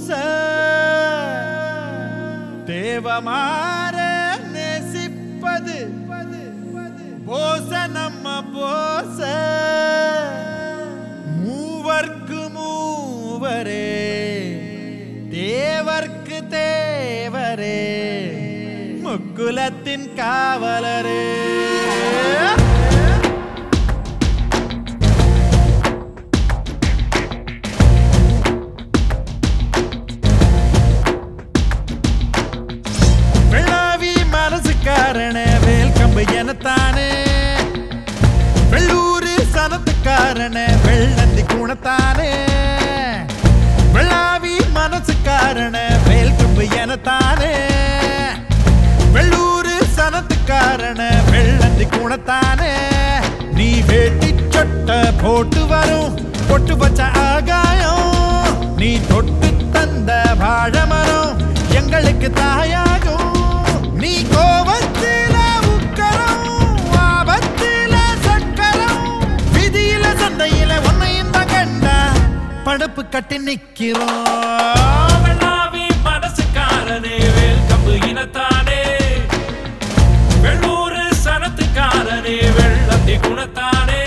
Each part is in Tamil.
பூச தேவமாற நேசிப்பது போச நம்ம போச மூவர்க்கு மூவரே தேவர்க்கு தேவரே முக்குலத்தின் காவலரே வெள்ளாவி மனசுக்காரன வேல் கம்பு எனத்தானே வெள்ளூரு சனத்துக்காரன வெள்ளந்தி குணத்தானே வெள்ளாவி மனசுக்காரன வேல் கம்பு எனத்தானே வெள்ளூரு சனத்துக்காரன வெள்ளந்தி குணத்தானே நீ வேட்டி சொட்ட போட்டு வரும் பொட்டு வச்ச ஆகாயம் நீ தொட்டு தந்த வாழமரம் எங்களுக்கு தாயாகும் நீ கோபத்தில உக்கரம் ஆபத்தில சக்கரம் விதியில சந்தையில உன்னையும் தான் கண்டா படுப்பு கட்டி நிக்கிறோம் வெள்ளாவி மனசுக்காரனே வேல் கம்பு இனத்தானே வெள்ளூரு சனத்துக்காரனே வெள்ளத்தி குணத்தானே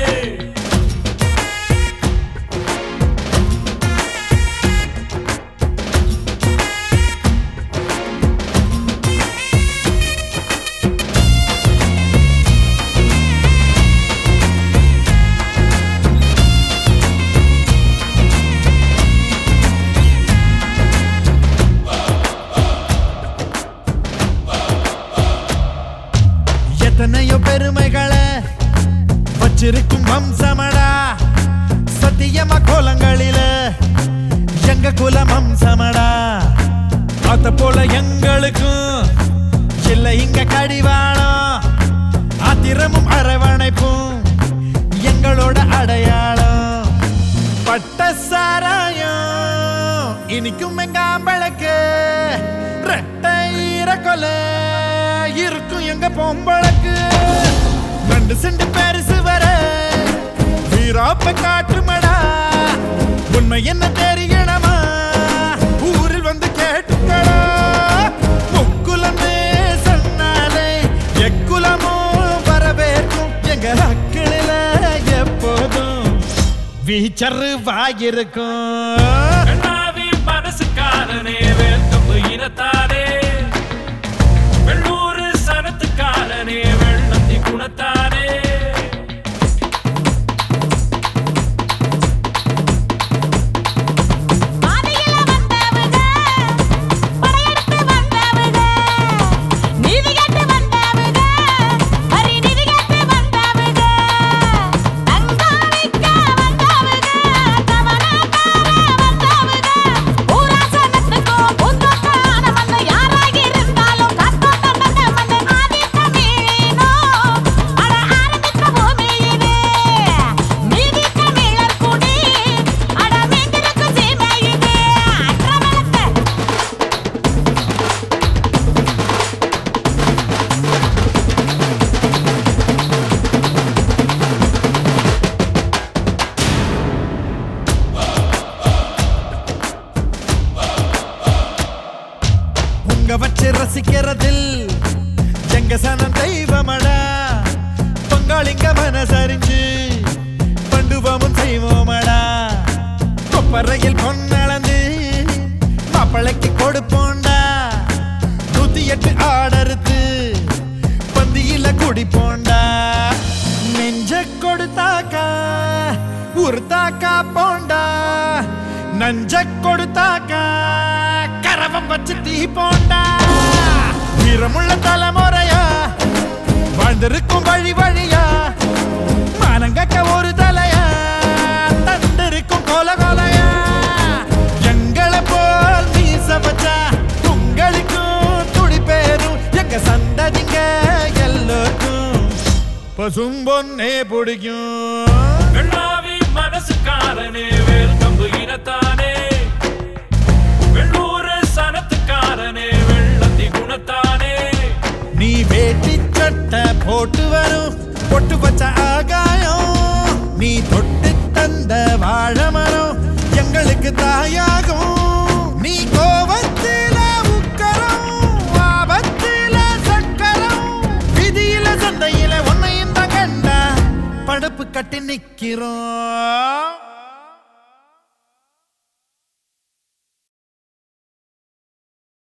எத்தனையோ பெருமைகளை வச்சிருக்கும் வம்சமடா சத்தியமா கோலங்களில எங்க குலம் வம்சமடா அத போல எங்களுக்கும் இல்ல இங்க கடிவாளம் ஆத்திரமும் அரவணைப்பும் எங்களோட அடையாளம் பட்ட சாராயம் இனிக்கும் எங்க ஆம்பளுக்கு ரெட்டை ஈர கொலை இருக்கும் எங்க பொம்பளுக்கு ரெண்டு செண்டு பெருசு வர வீராப்ப காட்டுமடா உண்மை என்ன தெரியணுமா ஊரில் வந்து கேட்டுக்கடா முக்குலமே சொன்னாலே எக்குலமும் வரவேற்கும் எங்க அக்கிளில எப்போதும் வீச்சரு வாயிருக்கும் வெள்ளாவி மனசுக்காரனே வேல் கம்பு இனத்தானே வெள்ளூரு சனத்துக்காரனே வெள்ளத்தி குணத்தானே பாதையில வந்தவங்க படையெடுத்து வந்தவங்க நீதி கேட்டு வந்தவங்க ஹரி நிதி கேட்டு வந்தவங்க தங்கம் விற்க வந்தவங்க தவணக்கார வந்தவங்க ஊராசனத்துக்கும் பூந்தோட்டான வந்து யாராக இருந்தாலும் காத்தோட்டம் பண்ண வந்து ஆதி தமிழினோ அட ஆரம்பித்த பூமி இது மீதி தமிழர் குடி அட மீந்திருக்கும் சீமை இது அற்றவளத்தை உங்க வச்சு ரசிக்கிறதில் எங்க சனம் தெய்வமடா பங்காளிங்க மனசறிஞ்சு பண்டுவமும் செய்வோமடா கொப்பரையில் பொன்னளந்து மாப்பிளைக்கு கொடுப்போண்டா நூத்தி எட்டு ஆடறுத்து பந்தியில குடிப்போண்டா நெஞ்ச கொடுத்தாக்கா உருத்தாக்கா போண்டா நஞ்ச கொடுத்தாக்கா கரவம் வச்சு தீ போண்டா வீரமுள்ள தலைமுறையா வாழ்ந்திருக்கும் வழி வழியா மானங்கக்க ஒரு தலையா தந்திருக்கும் கொல கொலையா எங்களை போல் மீச வச்சா உங்களுக்கும் துடி பேரும் எங்க சந்ததிங்க எல்லோருக்கும் பசும்பொன்னே பிடிக்கும் வெள்ளாவி மனசுக்காரனே வேல் கம்பு இனத்தானே வெள்ளூரு சனத்துக்காரனே வெள்ளத்தி குணத்தானே நீ வேட்டி சட்டை போட்டு வரும் பொட்டு வச்ச ஆகாயம் நீ தொட்டு தந்த வாழ மரம் எங்களுக்கு தாயாகும் கட்டி நிக்கிறோம்